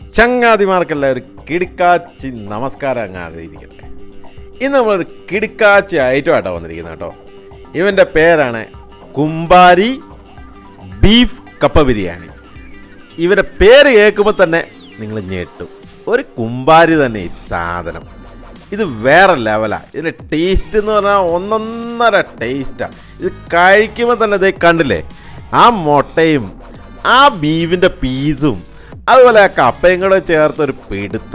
ചങ്ങാതിമാർക്കെല്ലാം ഒരു കിടുക്കാച്ചി നമസ്കാരം അങ്ങാതെ ഇരിക്കട്ടെ ഇന്ന് നമ്മളൊരു കിടുക്കാച്ചി ഐറ്റമായിട്ടാണ് വന്നിരിക്കുന്നത് കേട്ടോ ഇവൻ്റെ പേരാണ് കുമ്പാരി ബീഫ് കപ്പ ബിരിയാണി ഇവരുടെ പേര് കേൾക്കുമ്പോൾ തന്നെ നിങ്ങൾ ഞെട്ടും ഒരു കുമ്പാരി തന്നെ ഈ സാധനം ഇത് വേറെ ലെവലാണ് ഇതിൻ്റെ ടേസ്റ്റ് എന്ന് പറഞ്ഞാൽ ഒന്നൊന്നര ടേസ്റ്റാണ് ഇത് കഴിക്കുമ്പോൾ തന്നെ ഇതേ കണ്ടില്ലേ ആ മുട്ടയും ആ ബീഫിൻ്റെ പീസും അതുപോലെ ആ കപ്പയും കൂടെ ചേർത്തൊരു പിടുത്ത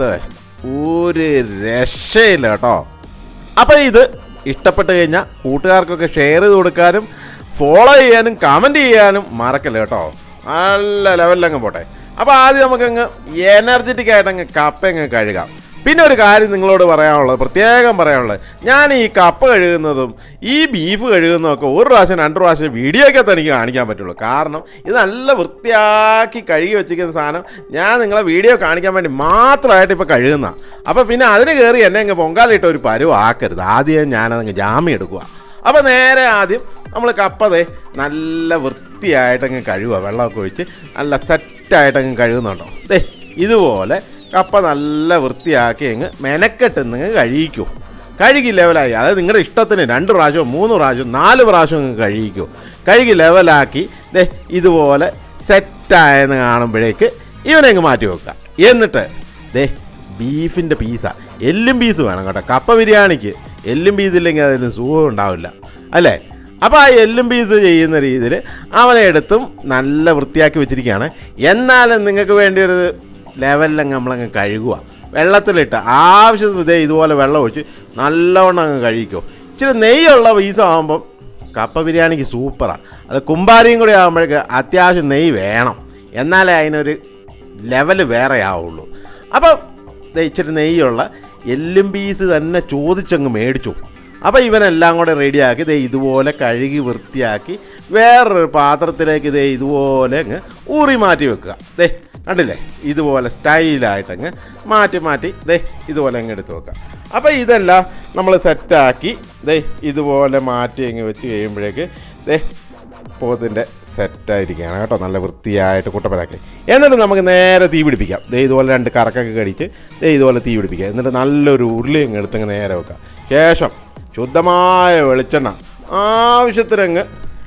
ഒരു രക്ഷയില്ല കേട്ടോ അപ്പോൾ ഇത് ഇഷ്ടപ്പെട്ട് കഴിഞ്ഞാൽ കൂട്ടുകാർക്കൊക്കെ ഷെയർ ചെയ്ത് കൊടുക്കാനും ഫോളോ ചെയ്യാനും കമൻറ്റ് ചെയ്യാനും മറക്കല്ല കേട്ടോ നല്ല ലെവലിലങ്ങ് പോട്ടെ അപ്പോൾ ആദ്യം നമുക്കങ്ങ് എനർജറ്റിക് ആയിട്ട് അങ്ങ് കപ്പ അങ്ങ് കഴുകാം പിന്നെ ഒരു കാര്യം നിങ്ങളോട് പറയാനുള്ളത് പ്രത്യേകം പറയാനുള്ളത് ഞാൻ ഈ കപ്പ കഴുകുന്നതും ഈ ബീഫ് കഴുകുന്നതൊക്കെ ഒരു പ്രാവശ്യം രണ്ട് പ്രാവശ്യം വീഡിയോയ്ക്കകത്ത് എനിക്ക് കാണിക്കാൻ പറ്റുള്ളൂ കാരണം ഇത് നല്ല വൃത്തിയാക്കി കഴുകി വെച്ചിരിക്കുന്ന സാധനം ഞാൻ നിങ്ങളെ വീഡിയോ കാണിക്കാൻ വേണ്ടി മാത്രമായിട്ട് ഇപ്പോൾ കഴുകുന്ന അപ്പോൾ പിന്നെ അതിന് കയറി എന്നെ അങ്ങ് പൊങ്കാലിട്ട് ഒരു പരുവാക്കരുത് ആദ്യം ഞാനതങ്ങ് ജാമ്യം എടുക്കുക അപ്പോൾ നേരെ ആദ്യം നമ്മൾ കപ്പതേ നല്ല വൃത്തിയായിട്ടങ്ങ് കഴുകുക വെള്ളമൊക്കെ ഒഴിച്ച് നല്ല സെറ്റായിട്ടങ്ങ് കഴുകുന്നുണ്ടോ ദേ ഇതുപോലെ കപ്പ നല്ല വൃത്തിയാക്കി അങ്ങ് മെനക്കെട്ട് നിങ്ങൾ കഴിയിക്കൂ കഴുകി ലെവലായി അതായത് നിങ്ങളുടെ ഇഷ്ടത്തിന് രണ്ട് പ്രാവശ്യവും മൂന്ന് പ്രാവശ്യവും നാല് പ്രാവശ്യം അങ്ങ് കഴിയിക്കൂ കഴുകി ലെവലാക്കി ദേ ഇതുപോലെ സെറ്റായെന്ന് കാണുമ്പോഴേക്ക് ഇവനെ അങ്ങ് മാറ്റി വെക്കുക എന്നിട്ട് ദേ ബീഫിൻ്റെ പീസാ എല്ലും പീസ് വേണം കേട്ടോ കപ്പ ബിരിയാണിക്ക് എല്ലും പീസ് ഇല്ലെങ്കിൽ അതിന് സുഖം ഉണ്ടാവില്ല അല്ലേ അപ്പോൾ ആ എല്ലും പീസ് ചെയ്യുന്ന രീതിയിൽ അവനെ എടുത്തും നല്ല വൃത്തിയാക്കി വെച്ചിരിക്കുകയാണ് എന്നാലും നിങ്ങൾക്ക് വേണ്ടി ഒരു ലെവലിലങ്ങ് നമ്മളങ്ങ് കഴുകുക വെള്ളത്തിലിട്ട് ആവശ്യത്തിന് ഇതേ ഇതുപോലെ വെള്ളം ഒഴിച്ച് നല്ലവണ്ണം അങ്ങ് കഴിക്കും ഇച്ചിരി നെയ്യുള്ള പീസ് ആകുമ്പം കപ്പ ബിരിയാണിക്ക് സൂപ്പറാണ് അത് കുമ്പാരിയും കൂടി ആകുമ്പോഴേക്ക് അത്യാവശ്യം നെയ്യ് വേണം എന്നാലേ അതിനൊരു ലെവൽ വേറെ ആവുള്ളൂ അപ്പോൾ ദേ ഇച്ചിരി നെയ്യുള്ള എല്ലും പീസ് തന്നെ ചോദിച്ചങ്ങ് മേടിച്ചു അപ്പോൾ ഇവനെല്ലാം കൂടെ റെഡിയാക്കി ദേ ഇതുപോലെ കഴുകി വൃത്തിയാക്കി വേറൊരു പാത്രത്തിലേക്ക് ദേ ഇതുപോലെ അങ്ങ് ഊറി മാറ്റി വെക്കുക ദേ കണ്ടില്ലേ ഇതുപോലെ സ്റ്റൈലായിട്ടങ്ങ് മാറ്റി മാറ്റി ദേ ഇതുപോലെ അങ്ങ് എടുത്ത് വെക്കുക അപ്പോൾ ഇതെല്ലാം നമ്മൾ സെറ്റാക്കി ദേ ഇതുപോലെ മാറ്റി അങ്ങ് വെച്ച് കഴിയുമ്പോഴേക്ക് ദേ പോത്തിൻ്റെ സെറ്റായിരിക്കുകയാണ് കേട്ടോ നല്ല വൃത്തിയായിട്ട് കുട്ടപ്പനാക്കി എന്നിട്ട് നമുക്ക് നേരെ തീ പിടിപ്പിക്കാം ദേ ഇതുപോലെ രണ്ട് കറക്കൊക്കെ കടിച്ച് ദേ ഇതുപോലെ തീ പിടിപ്പിക്കുക എന്നിട്ട് നല്ലൊരു ഉരുളി അങ്ങ് എടുത്തങ്ങ് നേരെ വെക്കാം ശേഷം ശുദ്ധമായ വെളിച്ചെണ്ണ ആവശ്യത്തിനങ്ങ്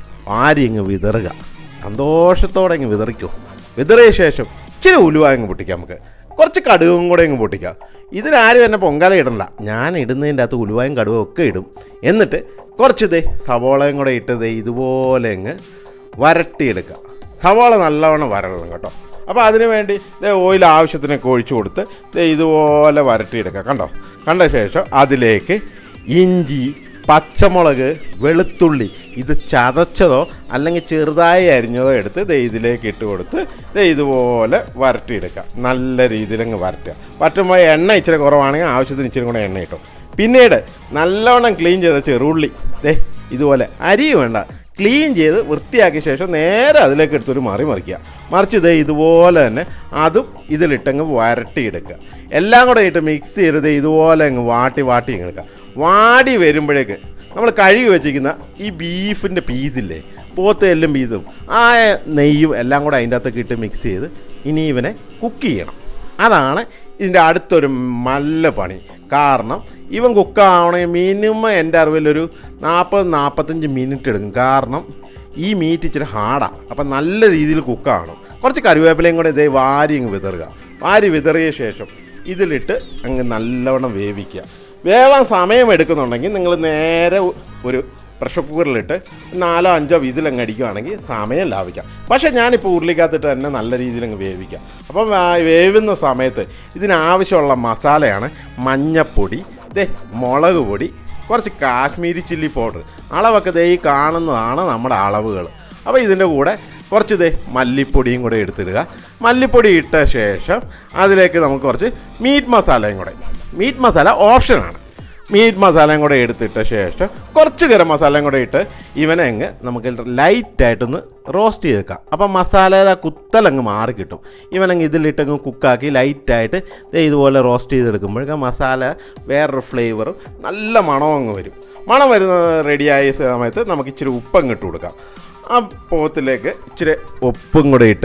ആരി അങ്ങ് വിതറുക സന്തോഷത്തോടെ അങ്ങ് വിതറിക്കൂ വിതറിയ ശേഷം ഇച്ചിരി ഉലുവ അങ്ങ് പൊട്ടിക്കാം നമുക്ക് കുറച്ച് കടുകും കൂടെ അങ്ങ് പൊട്ടിക്കാം ഇതിനാരും എന്നെ പൊങ്കാല ഇടണ്ട ഞാൻ ഇടുന്നതിൻ്റെ അകത്ത് ഉലുവായും കടുവും ഒക്കെ ഇടും എന്നിട്ട് കുറച്ച് ദേ സവോളയും കൂടെ ഇട്ട് ദേ ഇതുപോലെ അങ്ങ് വരട്ടിയെടുക്കുക സവാള നല്ലവണ്ണം വരണം കേട്ടോ അപ്പോൾ അതിന് വേണ്ടി ദേ ഓയിൽ ആവശ്യത്തിനൊക്കെ ഒഴിച്ചു കൊടുത്ത് ദേ ഇതുപോലെ വരട്ടിയെടുക്കുക കണ്ടോ കണ്ട ശേഷം അതിലേക്ക് ഇഞ്ചി പച്ചമുളക് വെളുത്തുള്ളി ഇത് ചതച്ചതോ അല്ലെങ്കിൽ ചെറുതായി അരിഞ്ഞതോ എടുത്ത് ദേ ഇതിലേക്ക് ഇട്ട് കൊടുത്ത് ദേ ഇതുപോലെ വരട്ടിയെടുക്കുക നല്ല രീതിയിൽ അങ്ങ് വരട്ടുക വരട്ടുമ്പോൾ എണ്ണ ഇച്ചിരി കുറവാണെങ്കിൽ ആവശ്യത്തിന് ഇച്ചിരി കൂടെ എണ്ണ ഇട്ടു പിന്നീട് നല്ലവണ്ണം ക്ലീൻ ചെയ്ത ചെറുള്ളി ദേ ഇതുപോലെ അരി വേണ്ട ക്ലീൻ ചെയ്ത് വൃത്തിയാക്കിയ ശേഷം നേരെ അതിലേക്ക് എടുത്തൊരു മറി മറിക്കുക മറിച്ച് ഇതേ ഇതുപോലെ തന്നെ അതും ഇതിലിട്ടങ്ങ് വരട്ടിയെടുക്കുക എല്ലാം കൂടെ ഇട്ട് മിക്സ് ചെയ്ത് ദേ ഇതുപോലെ അങ്ങ് വാട്ടി വാട്ടി അങ്ങ് എടുക്കുക വാടി വരുമ്പോഴേക്ക് നമ്മൾ കഴുകി വെച്ചിരിക്കുന്ന ഈ ബീഫിൻ്റെ പീസില്ലേ പോത്ത് എല്ലും പീസും ആ നെയ്യും എല്ലാം കൂടെ അതിൻ്റെ അകത്തൊക്കെ ഇട്ട് മിക്സ് ചെയ്ത് ഇനി ഇവനെ കുക്ക് ചെയ്യണം അതാണ് ഇതിൻ്റെ അടുത്തൊരു നല്ല പണി കാരണം ഇവൻ കുക്കാവണമെങ്കിൽ മിനിമം എൻ്റെ അറിവിലൊരു നാൽപ്പത് നാൽപ്പത്തഞ്ച് മിനിറ്റ് എടുക്കും കാരണം ഈ മീറ്റ് ഇച്ചിരി ഹാർഡാണ് അപ്പം നല്ല രീതിയിൽ കുക്കാവണം കുറച്ച് കറിവേപ്പിലയും കൂടെ ഇതേ വാരി അങ്ങ് വിതറുക വാരി വിതറിയ ശേഷം ഇതിലിട്ട് അങ്ങ് നല്ലവണ്ണം വേവിക്കുക വേവാൻ സമയം എടുക്കുന്നുണ്ടെങ്കിൽ നിങ്ങൾ നേരെ ഒരു പ്രഷർ കുക്കറിലിട്ട് നാലോ അഞ്ചോ വിസിലങ്ങ് അടിക്കുകയാണെങ്കിൽ സമയം ലാഭിക്കാം പക്ഷേ ഞാനിപ്പോൾ ഉരുളിക്കകത്തിട്ട് തന്നെ നല്ല രീതിയിൽ അങ്ങ് വേവിക്കാം അപ്പം ആ വേവുന്ന സമയത്ത് ഇതിനാവശ്യമുള്ള മസാലയാണ് മഞ്ഞപ്പൊടി ദേ മുളക് പൊടി കുറച്ച് കാശ്മീരി ചില്ലി പൗഡർ അളവൊക്കെ ദേ ഈ കാണുന്നതാണ് നമ്മുടെ അളവുകൾ അപ്പോൾ ഇതിൻ്റെ കൂടെ കുറച്ച് ദേ മല്ലിപ്പൊടിയും കൂടെ എടുത്തിടുക മല്ലിപ്പൊടി ഇട്ട ശേഷം അതിലേക്ക് നമുക്ക് കുറച്ച് മീറ്റ് മസാലയും കൂടെ മീറ്റ് മസാല ഓപ്ഷനാണ് മീറ്റ് മസാലയും കൂടെ എടുത്തിട്ട ശേഷം കുറച്ച് ഗരം മസാലയും കൂടെ ഇട്ട് ഇവനെ അങ്ങ് നമുക്ക് ലൈറ്റായിട്ടൊന്ന് റോസ്റ്റ് ചെയ്തേക്കാം അപ്പം മസാല കുത്തലങ്ങ് മാറി കിട്ടും ഇവനങ്ങ് ഇതിലിട്ടങ്ങ് കുക്കാക്കി ലൈറ്റായിട്ട് ദേ ഇതുപോലെ റോസ്റ്റ് ചെയ്തെടുക്കുമ്പോഴേക്കും മസാല വേറൊരു ഫ്ലേവറും നല്ല മണവും അങ്ങ് വരും മണം വരുന്ന റെഡിയായ സമയത്ത് നമുക്ക് ഇച്ചിരി ഉപ്പങ്ങ് ഇട്ട് കൊടുക്കാം ആ പോത്തിലേക്ക് ഇച്ചിരി ഉപ്പും കൂടെ ഇട്ട്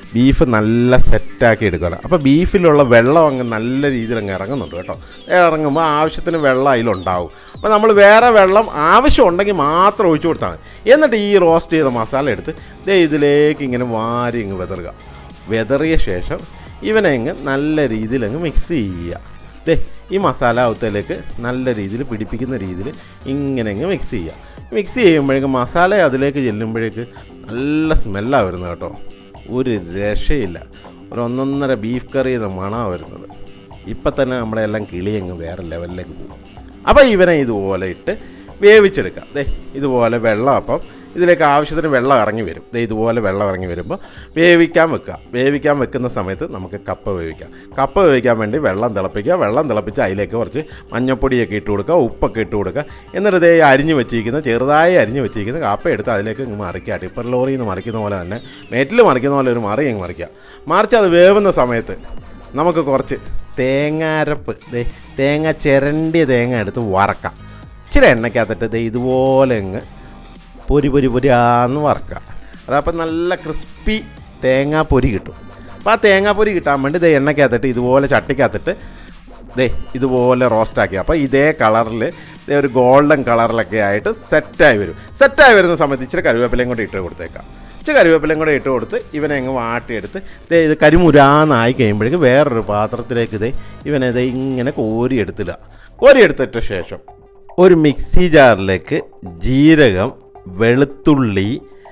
ബീഫ് നല്ല സെറ്റാക്കി എടുക്കണം അപ്പോൾ ബീഫിലുള്ള വെള്ളം അങ്ങ് നല്ല രീതിയിൽ അങ്ങ് ഇറങ്ങുന്നുണ്ട് കേട്ടോ ഇറങ്ങുമ്പോൾ ആവശ്യത്തിന് വെള്ളം അതിലുണ്ടാവും അപ്പോൾ നമ്മൾ വേറെ വെള്ളം ആവശ്യമുണ്ടെങ്കിൽ മാത്രം ഒഴിച്ചു കൊടുത്താൽ മതി എന്നിട്ട് ഈ റോസ്റ്റ് ചെയ്ത മസാല എടുത്ത് ദേ ഇതിലേക്ക് ഇങ്ങനെ വാരി അങ്ങ് വെതറുക വെതറിയ ശേഷം ഇവനെ അങ്ങ് നല്ല രീതിയിൽ അങ്ങ് മിക്സ് ചെയ്യുക ദേ ഈ മസാല അവത്തലേക്ക് നല്ല രീതിയിൽ പിടിപ്പിക്കുന്ന രീതിയിൽ ഇങ്ങനെ അങ്ങ് മിക്സ് ചെയ്യുക മിക്സ് ചെയ്യുമ്പോഴേക്കും മസാല അതിലേക്ക് ചെല്ലുമ്പോഴേക്ക് നല്ല സ്മെല്ലാണ് വരുന്നത് കേട്ടോ ഒരു രക്ഷയില്ല ഒരു ഒന്നൊന്നര ബീഫ് കറിയുടെ മണമാണ് വരുന്നത് ഇപ്പം തന്നെ നമ്മുടെ എല്ലാം കിളി അങ്ങ് വേറെ ലെവലിലേക്ക് പോകും അപ്പോൾ ഇവനെ ഇതുപോലെ ഇട്ട് വേവിച്ചെടുക്കാം ദേ ഇതുപോലെ വെള്ളം അപ്പം ഇതിലേക്ക് ആവശ്യത്തിന് വെള്ളം ഇറങ്ങി വരും ദേ ഇതുപോലെ വെള്ളം ഇറങ്ങി വരുമ്പോൾ വേവിക്കാൻ വെക്കുക വേവിക്കാൻ വെക്കുന്ന സമയത്ത് നമുക്ക് കപ്പ വേവിക്കാം കപ്പ വേവിക്കാൻ വേണ്ടി വെള്ളം തിളപ്പിക്കുക വെള്ളം തിളപ്പിച്ച് അതിലേക്ക് കുറച്ച് മഞ്ഞപ്പൊടിയൊക്കെ ഇട്ട് കൊടുക്കുക ഉപ്പൊക്കെ ഇട്ട് കൊടുക്കുക എന്നിട്ട് ഇതേ അരിഞ്ഞ് വെച്ചിരിക്കുന്ന ചെറുതായി അരിഞ്ഞ് വെച്ചിരിക്കുന്ന കപ്പ എടുത്ത് അതിലേക്ക് ഇങ്ങ് മറിക്കുക ടിപ്പർ ലോറിയിൽ നിന്ന് മറിക്കുന്ന പോലെ തന്നെ മേറ്റിൽ മറിക്കുന്ന പോലെ ഒരു മറി അങ്ങ് മറിക്കുക മറിച്ച് അത് വേവുന്ന സമയത്ത് നമുക്ക് കുറച്ച് തേങ്ങാരപ്പ് ദേ തേങ്ങ ചിരണ്ടിയ തേങ്ങ എടുത്ത് വറക്കാം ഇച്ചിരി എണ്ണയ്ക്കകത്തിട്ട് ദേ ഇതുപോലെ അങ്ങ് പൊരി പൊരി പൊരിയാന്ന് വറക്കുക അതപ്പം നല്ല ക്രിസ്പി തേങ്ങാപ്പൊരി കിട്ടും അപ്പോൾ ആ തേങ്ങാപ്പൊരി കിട്ടാൻ വേണ്ടി ദേ എണ്ണയ്ക്കകത്തിട്ട് ഇതുപോലെ ചട്ടിക്കകത്തിട്ട് ദേ ഇതുപോലെ റോസ്റ്റാക്കി അപ്പോൾ ഇതേ കളറിൽ ദേ ഒരു ഗോൾഡൻ കളറിലൊക്കെ ആയിട്ട് സെറ്റായി വരും സെറ്റായി വരുന്ന സമയത്ത് ഇച്ചിരി കരുവേപ്പിലയും കൂടെ ഇട്ട് കൊടുത്തേക്കാം ഇച്ചിരി കരുവേപ്പിലയും കൂടെ ഇട്ട് കൊടുത്ത് ഇവനെ അങ്ങ് വാട്ടിയെടുത്ത് ദേ ഇത് കരിമുരാന്നായി കഴിയുമ്പോഴേക്ക് വേറൊരു പാത്രത്തിലേക്ക് ദേ ഇവനെ ദേ ഇങ്ങനെ കോരിയെടുത്തിടുക കോരിയെടുത്തിട്ട ശേഷം ഒരു മിക്സി ജാറിലേക്ക് ജീരകം വെളുത്തുള്ളി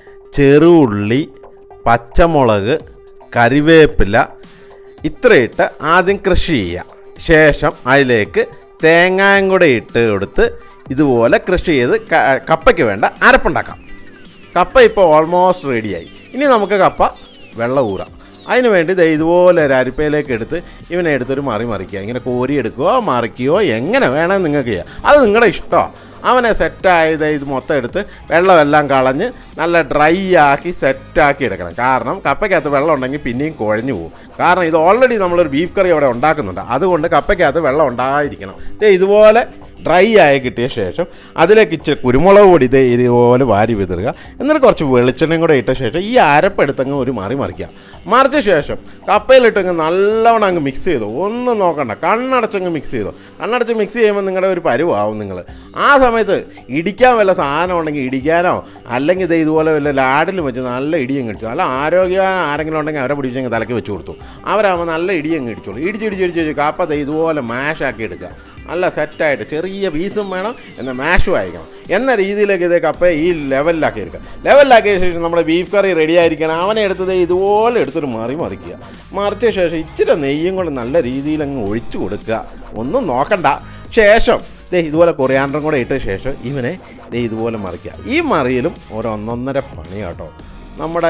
ചെറുഉള്ളി പച്ചമുളക് കറിവേപ്പില ഇത്രയിട്ട് ആദ്യം കൃഷി ചെയ്യുക ശേഷം അതിലേക്ക് തേങ്ങായും കൂടെ ഇട്ട് കൊടുത്ത് ഇതുപോലെ കൃഷി ചെയ്ത് ക- കപ്പയ്ക്ക് വേണ്ട അരപ്പുണ്ടാക്കാം കപ്പ ഇപ്പോൾ ഓൾമോസ്റ്റ് റെഡിയായി ഇനി നമുക്ക് കപ്പ വെള്ളം ഊറാം അതിന് വേണ്ടി ദേ ഇതുപോലെ ഒരു അരിപ്പയിലേക്ക് എടുത്ത് ഇവനെ എടുത്തൊരു മറി മറിക്കുക ഇങ്ങനെ കോരി എടുക്കുകയോ മറിക്കുകയോ എങ്ങനെ വേണമെന്ന് നിങ്ങൾക്ക് ചെയ്യാം അത് നിങ്ങളുടെ ഇഷ്ടമാണ് അവനെ സെറ്റായത് ഇത് മൊത്തം എടുത്ത് വെള്ളമെല്ലാം കളഞ്ഞ് നല്ല ഡ്രൈ ആക്കി സെറ്റാക്കി എടുക്കണം കാരണം കപ്പയ്ക്കകത്ത് വെള്ളം ഉണ്ടെങ്കിൽ പിന്നെയും കുഴഞ്ഞു പോകും കാരണം ഇത് ഓൾറെഡി നമ്മളൊരു ബീഫ് കറി അവിടെ ഉണ്ടാക്കുന്നുണ്ട് അതുകൊണ്ട് കപ്പയ്ക്കകത്ത് വെള്ളം ഉണ്ടായിരിക്കണം ദേ ഇതുപോലെ ഡ്രൈ ആയി കിട്ടിയ ശേഷം അതിലേക്ക് ഇച്ചിരി കുരുമുളക് പൊടി ഇതേ ഇതുപോലെ വാരി വിതറുക എന്നിട്ട് കുറച്ച് വെളിച്ചെണ്ണയും കൂടെ ഇട്ട ശേഷം ഈ അരപ്പെടുത്തങ്ങ് ഒരു മറി മറിക്കുക മറിച്ച ശേഷം കപ്പയിലിട്ടങ്ങ് നല്ലവണ്ണം അങ്ങ് മിക്സ് ചെയ്തു ഒന്നും നോക്കണ്ട കണ്ണടച്ചങ്ങ് മിക്സ് ചെയ്തു കണ്ണടച്ച് മിക്സ് ചെയ്യുമ്പോൾ നിങ്ങളുടെ ഒരു പരുവാവും നിങ്ങൾ ആ സമയത്ത് ഇടിക്കാൻ വല്ല സാധനം ഉണ്ടെങ്കിൽ ഇടിക്കാനോ അല്ലെങ്കിൽ ഇത് ഇതുപോലെ വല്ല ലാഡിലും വെച്ച് നല്ല ഇടിയും കിടിച്ചു നല്ല ആരോഗ്യവാൻ ആരെങ്കിലും ഉണ്ടെങ്കിൽ അവരെ പിടിച്ചങ്ങ് തലയ്ക്ക് വെച്ച് കൊടുത്തു അവരാകുമ്പോൾ നല്ല ഇടിയങ്ങ് ഇടിച്ചോളൂ ഇടിച്ച് ഇടിച്ച് ഇടിച്ച് ഇടിച്ച് കാപ്പ ദേ ഇതുപോലെ മാഷാക്കി എടുക്കുക നല്ല സെറ്റായിട്ട് ചെറിയ പീസും വേണം എന്നാൽ മാഷും അയക്കണം എന്ന രീതിയിലേക്ക് ഇത് കപ്പ ഈ ലെവലിലാക്കി എടുക്കുക ലെവലിലാക്കിയ ശേഷം നമ്മുടെ ബീഫ് കറി റെഡി ആയിരിക്കണം അവനെ എടുത്തത് ഇതുപോലെ എടുത്തൊരു മറി മറിക്കുക മറിച്ച ശേഷം ഇച്ചിരി നെയ്യും കൊണ്ട് നല്ല രീതിയിൽ അങ്ങ് ഒഴിച്ചു കൊടുക്കുക ഒന്നും നോക്കണ്ട ശേഷം ദേ ഇതുപോലെ കൊറിയാണ്ടറും കൂടെ ഇട്ട ശേഷം ഇവനെ ദേ ഇതുപോലെ മറിക്കുക ഈ മറിയിലും ഒരു ഒന്നൊന്നര പണി കേട്ടോ നമ്മുടെ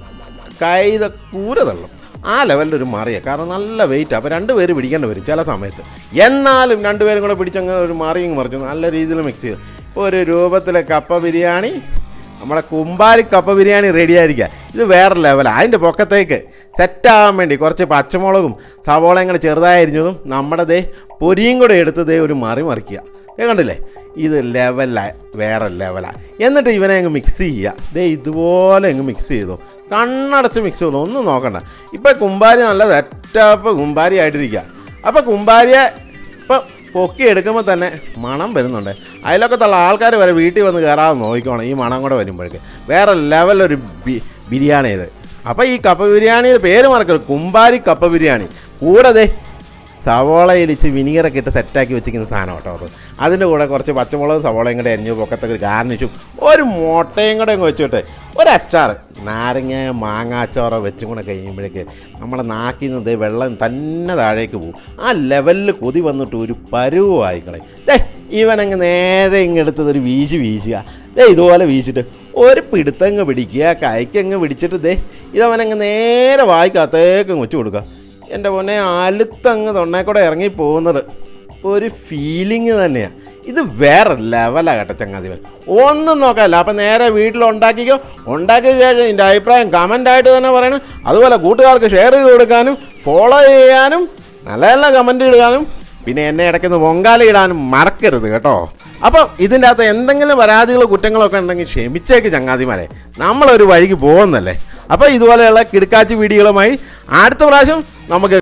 കൈത കൂര തള്ളും ആ ലെവലിൽ ഒരു മറിയാണ് കാരണം നല്ല വെയിറ്റ് അപ്പോൾ രണ്ട് പേര് പിടിക്കേണ്ടി വരും ചില സമയത്ത് എന്നാലും രണ്ടുപേരും കൂടെ പിടിച്ചങ്ങ് ഒരു മറിയും മറിച്ചു നല്ല രീതിയിൽ മിക്സ് ചെയ്തു ഇപ്പോൾ ഒരു രൂപത്തിലെ കപ്പ ബിരിയാണി നമ്മുടെ കുമ്പാരി കപ്പ ബിരിയാണി റെഡി ആയിരിക്കുക ഇത് വേറെ ലെവലാണ് അതിൻ്റെ പൊക്കത്തേക്ക് സെറ്റാകാൻ വേണ്ടി കുറച്ച് പച്ചമുളകും സവോളയും കൂടെ ചെറുതായി അരിഞ്ഞതും നമ്മുടെ ദേ പൊരിയും കൂടെ എടുത്ത് ദേ ഒരു മറി മറിക്കുക ദേ കണ്ടില്ലേ ഇത് ലെവലായി വേറെ ലെവലാണ് എന്നിട്ട് ഇവനെ അങ്ങ് മിക്സ് ചെയ്യുക ദേ ഇതുപോലെ അങ്ങ് മിക്സ് ചെയ്തു കണ്ണടച്ച് മിക്സ് ചെയ്തു ഒന്നും നോക്കണ്ട ഇപ്പം കുമ്പാരി നല്ല സെറ്റപ്പ് കുമ്പാരി ആയിട്ടിരിക്കുക അപ്പോൾ കുമ്പാരിയെ ഇപ്പം പൊക്കി എടുക്കുമ്പോൾ തന്നെ മണം വരുന്നുണ്ട് അതിലൊക്കത്തുള്ള ആൾക്കാർ വരെ വീട്ടിൽ വന്ന് കയറാതെ നോക്കിക്കോണം ഈ മണം കൂടെ വരുമ്പോഴേക്ക് വേറെ ലെവലൊരു ബി ബിരിയാണി ഇത് അപ്പോൾ ഈ കപ്പ ബിരിയാണിയുടെ പേര് മറക്കരുത് കുമ്പാരി കപ്പ ബിരിയാണി കൂടെ ദേ സവോളയിൽ ഇച്ചിരി വിനീഗറൊക്കെ ഇട്ട് സെറ്റാക്കി വെച്ചിരിക്കുന്ന സാധനം കേട്ടോ അത് അതിൻ്റെ കൂടെ കുറച്ച് പച്ചമുളക് സവോളയും കൂടെ അരിഞ്ഞു പൊക്കത്തൊക്കെ ഒരു ഗാർണിഷും ഒരു മുട്ടയും കൂടെ അങ്ങ് വെച്ചിട്ട് ഒരു അച്ചാർ നാരങ്ങ മാങ്ങാച്ചാറോ വെച്ചും കൂടെ കഴിയുമ്പോഴേക്ക് നമ്മുടെ നാക്കിൽ നിന്ന് ദേ വെള്ളം തന്നെ താഴേക്ക് പോകും ആ ലെവലിൽ കൊതി വന്നിട്ട് ഒരു പരുവായിക്കളെ ദേ ഇവനങ്ങ് നേരെ ഇങ്ങെടുത്തത് ഒരു വീശി വീശുക ദേ ഇതുപോലെ വീശിട്ട് ഒരു പിടുത്തങ്ങ് പിടിക്കുക കൈക്കങ്ങ് പിടിച്ചിട്ട് ദേ ഇതവനങ്ങ് നേരെ വായിക്കകത്തേക്ക് വെച്ച് കൊടുക്കുക എൻ്റെ പൊന്നെ അലുത്തങ്ങ് തൊണ്ണേ കൂടെ ഇറങ്ങി പോകുന്നത് ഒരു ഫീലിംഗ് തന്നെയാണ് ഇത് വേറെ ലെവലാണ് കേട്ടോ ചങ്ങാതിവൻ ഒന്നും നോക്കാമല്ല അപ്പം നേരെ വീട്ടിൽ ഉണ്ടാക്കിക്കോ ഉണ്ടാക്കിയ ശേഷം എൻ്റെ അഭിപ്രായം കമൻ്റായിട്ട് തന്നെ പറയണം അതുപോലെ കൂട്ടുകാർക്ക് ഷെയർ ചെയ്ത് കൊടുക്കാനും ഫോളോ ചെയ്യാനും നല്ല നല്ല കമൻ്റ് ഇടാനും പിന്നെ എന്നെ ഇടയ്ക്കൊന്ന് പൊങ്കാല ഇടാനും മറക്കരുത് കേട്ടോ അപ്പം ഇതിൻ്റെ അകത്ത് എന്തെങ്കിലും പരാതികളോ കുറ്റങ്ങളോ ഒക്കെ ഉണ്ടെങ്കിൽ ക്ഷമിച്ചേക്ക് ചങ്ങാതിമാരെ നമ്മളൊരു വഴിക്ക് പോകുന്നല്ലേ അപ്പോൾ ഇതുപോലെയുള്ള കിടക്കാച്ചി വീഡിയോകളുമായി അടുത്ത പ്രാവശ്യം നമുക്ക്